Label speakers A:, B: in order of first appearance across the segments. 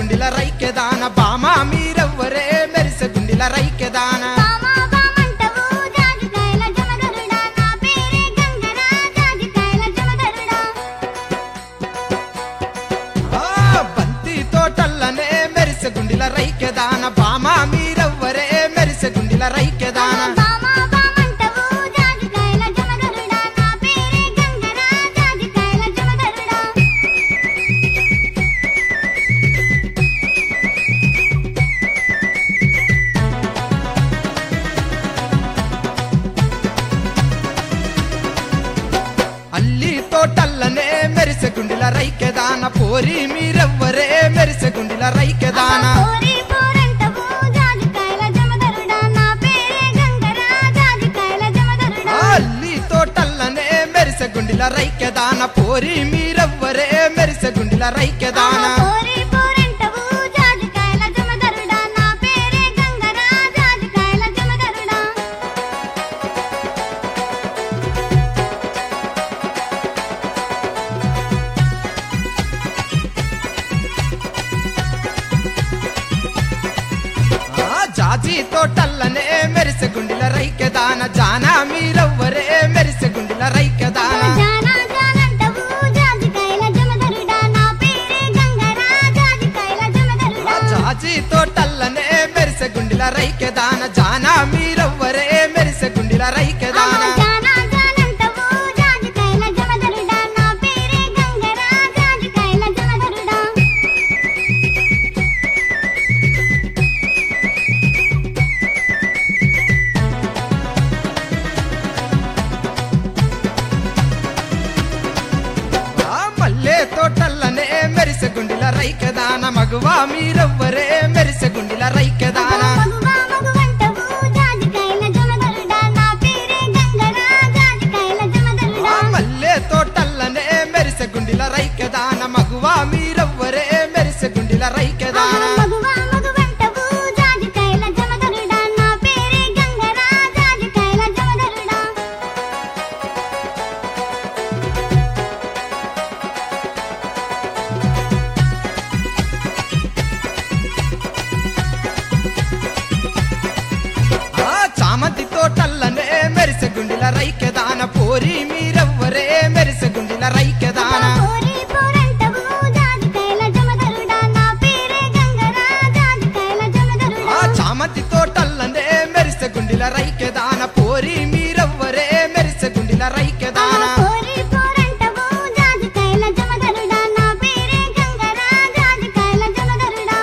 A: గుండిల రైకెదాన బామా మీరెవ్వరే మెరిసె గుండిల రైకెదాన
B: బామా బామంటవు జాజికాయల జమదరుడా నా పేరే గంగరా జాజికాయల జమదరుడా
A: ఆ, బంతి తోటల్లనే మెరిసె గుండిల రైకెదాన బామా మీరెవ్వరే మెరిసె గుండిల రైకెదాన
B: బామా బామంటవు జాజికాయల జమదరుడా నా పేరే గంగరా జాజికాయల జమదరుడా
A: అల్లి తోటల్లనే మెరిసె గుండిల రైకెదాన పోరి మీరెవ్వరే మెరిసె గుండిల రైకెదాన
B: పోరి పోరంటవు జాజికాయల జమదరుడా నా పేరే గంగరా జాజికాయల జమదరుడా
A: అల్లి తోటల్లనే మెరిసె గుండిల రైకెదాన పోరి మీరెవ్వరే మెరిసె గుండిల రైకెదాన
B: పోరి పోరంటవు జాజికాయల జమదరుడా నా పేరే గంగరా జాజికాయల జమదరుడా
A: ఆ జాజి తోటల్లనే మెరిసె గుండిల రైకెదాన జానా మీరెవ్వరే మెరిసె గుండిల రైకెదాన
B: జానా జానంటవు జాజికాయల జమదరుడా నా పేరే గంగరా జాజికాయల
A: ఆ
B: జమదరుడా
A: జాజి తోటల్లనే మెరిసె గుండిల రైకెదాన జానా మీరెవ్వరే మెరిసె గుండిల రైకెదాన
B: జానా జానంటవు జాజికాయల జమదరుడా నా పేరే గంగరా జాజికాయల జమదరుడా
A: ఆ మల్లె తోటల్లనే మెరిసె గుండిల రైకెదాన మగువా మీరెవ్వరే మెరిసె గుండిల రైకెదాన
B: మగువా మగువంటవు జాజికాయల జమదరుడా నా పేరే గంగరా జాజికాయల
A: ఆ
B: జమదరుడా
A: మల్లె తోటల్లనే మెరిసె గుండిల రైకెదాన మగువా మీరెవ్వరే మెరిసె గుండిల రైకెదాన
B: మగువా మగువంటవు జాజికాయల జమదరుడా నా పేరే గంగరా జాజికాయల జమదరుడా
A: ఆ చామంతి తోటల్లనే మెరిసె గుండిల రైకెదాన పోరి మీరెవ్వరే మెరిసె గుండిల రైకెదాన
B: పోరి పోరంటవు జాజికాయల జమదరుడా నా పేరే గంగరా జాజికాయల
A: ఆ
B: జమదరుడా
A: చామంతి తోటల్లనే మెరిసె గుండిల రైకెదాన పోరి మీరెవ్వరే మెరిసె గుండిల రైకెదాన
B: పోరి పోరంటవు జాజికాయల జమదరుడా నా పేరే గంగరా జాజికాయల జమదరుడా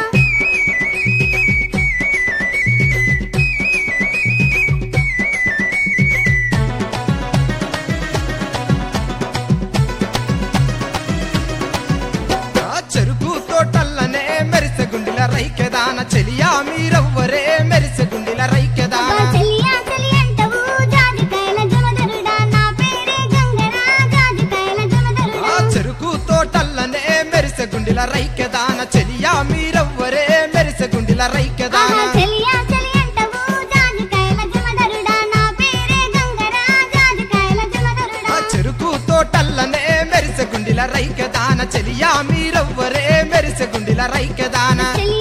A: ఆ చెరుకు తోటల్లనే మెరిసె గుండిల రైకెదాన చెలియా మీరెవ్వరే మెరిసె గుండిల రైకెదాన
B: చెలియా చెలియంటవు జాజికాయల జమదరుడా నా పేరే గంగరా జాజికాయల జమదరుడా
A: ఆ చెరుకు తోటల్లనే మెరిసె గుండిల రైకెదాన చెలియా మీరెవ్వరే మెరిసె గుండిల రైకెదాన
B: చెలియా చెలియంటవు జాజికాయల జమదరుడా నా పేరే గంగరా జాజికాయల జమదరుడా
A: ఆ చెరుకు తోటల్లనే మెరిసె గుండిల రైకెదాన చెలియా మీరెవ్వరే మెరిసె గుండిల రైకెదాన
B: చెలియా